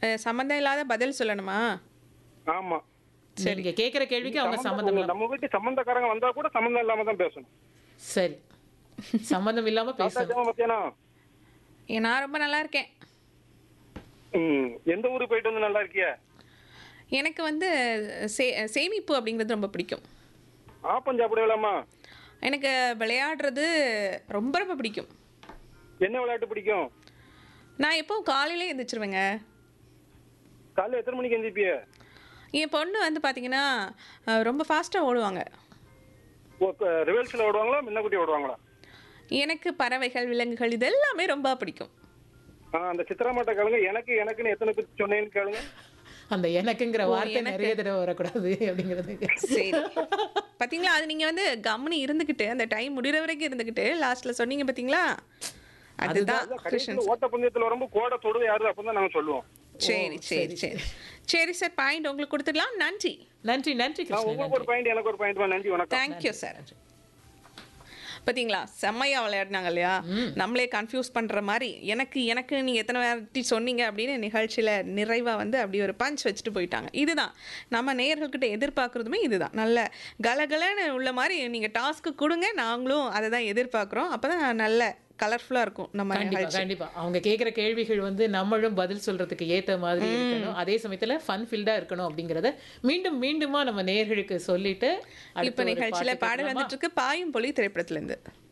அஹ், சம்மந்தம் இல்லாத பதில் சொல்லணுமா ஆமா நீங்க கேக்குற கேள்விக்கு அவங்க சம்பந்தம் இல்லாம நம்ம வீட்டு சம்பந்தக்காரங்க வந்தா கூட சம்பந்தம் இல்லாம தான் பேசணும் சரி சம்பந்தம் இல்லாம பேசணும் சாப்பிட்டாச்சா மத்தியானா ஏ, நான் ரொம்ப நல்லா இருக்கேன் ம் எந்த ஊருக்கு போயிட்டு வந்து நல்லா இருக்கிய எனக்கு வந்து சே சேமிப்பு அப்படிங்கிறது ரொம்ப பிடிக்கும் ஆப்பம் சாப்பிடலாமா எனக்கு விளையாடுறது ரொம்ப ரொம்ப பிடிக்கும் என்ன விளையாட்டு பிடிக்கும் நான் எப்பவும் காலையிலே எந்திரிச்சிருவேங்க காலைல எத்தனை மணிக்கு எந்திரிப்பிய என் பொண்ணு வந்து பார்த்தீங்கன்னா அஹ், ரொம்ப ஃபாஸ்ட்டாக ஓடுவாங்க ரிவல்ஸ்ல ஓடுவாங்களா முன்னக்குட்டி ஓடுவாங்களா எனக்கு பறவைகள் விலங்குகள் இது எல்லாமே ரொம்ப பிடிக்கும் ஆ, அந்த சித்திரமாட்ட கேளுங்க எனக்கு எனக்குன்னு எத்தனை பேர் சொன்னேன்னு கேளுங்க அந்த எனக்குங்கிற வார்த்தை நிறைய தடவை வரக்கூடாது அப்படிங்கிறது சரி பாத்தீங்களா அது நீங்க வந்து கம்முனி இருந்துக்கிட்டு அந்த டைம் முடிகிற வரைக்கும் இருந்துக்கிட்டு லாஸ்ட்ல சொன்னீங்க பாத்தீங்களா அதுதான் கிருஷ்ணன் கடைசியில் ஓட்ட பந்தயத்துல வரும்போது கோடை தொடுவது யாரு அப்பதான் நாங்க சொல்லுவோம் சரி சரி சரி சரி சார் பாயிண்ட் உங்களுக்கு கொடுத்துடலாம் நன்றி நன்றி நன்றி நான் கிருஷ்ணன் உங்களுக்கு ஒரு பாயிண்ட் எனக்கு ஒரு பாயிண்ட் நன்றி வணக்கம் தேங்க்யூ சார் பாத்தீங்களா செம்மையா விளையாடினாங்க இல்லையா நம்மளே கன்ஃபியூஸ் பண்ற மாதிரி எனக்கு எனக்கு நீங்க எத்தனை வாட்டி சொன்னீங்க அப்படின்னு நிகழ்ச்சியில நிறைவா வந்து அப்படி ஒரு பஞ்ச் வச்சுட்டு போயிட்டாங்க இதுதான் நம்ம நேயர்கள்கிட்ட எதிர்பார்க்கறதுமே இதுதான் நல்ல கலகலன்னு உள்ள மாதிரி நீங்க டாஸ்க்கு கொடுங்க நாங்களும் அதை தான் எதிர்பார்க்குறோம் அப்பதான் நல்ல கலர்ஃபுல்லா இருக்கும் நம்ம கண்டிப்பா நிகழ்ச்சி கண்டிப்பா அவங்க கேக்குற கேள்விகள் வந்து நம்மளும் பதில் சொல்றதுக்கு ஏத்த மாதிரி இருக்கணும் அதே சமயத்துல ஃபன் ஃபீல்டா இருக்கணும் அப்படிங்கறத மீண்டும் மீண்டுமா நம்ம நேயர்களுக்கு சொல்லிட்டு அடுத்து இப்ப ஒரு நிகழ்ச்சியில பாட்டு பாடல் கேட்கலாமா? வந்துட்டு இருக்கு பாயும் பொலி திரைப்படத்துல இருந்து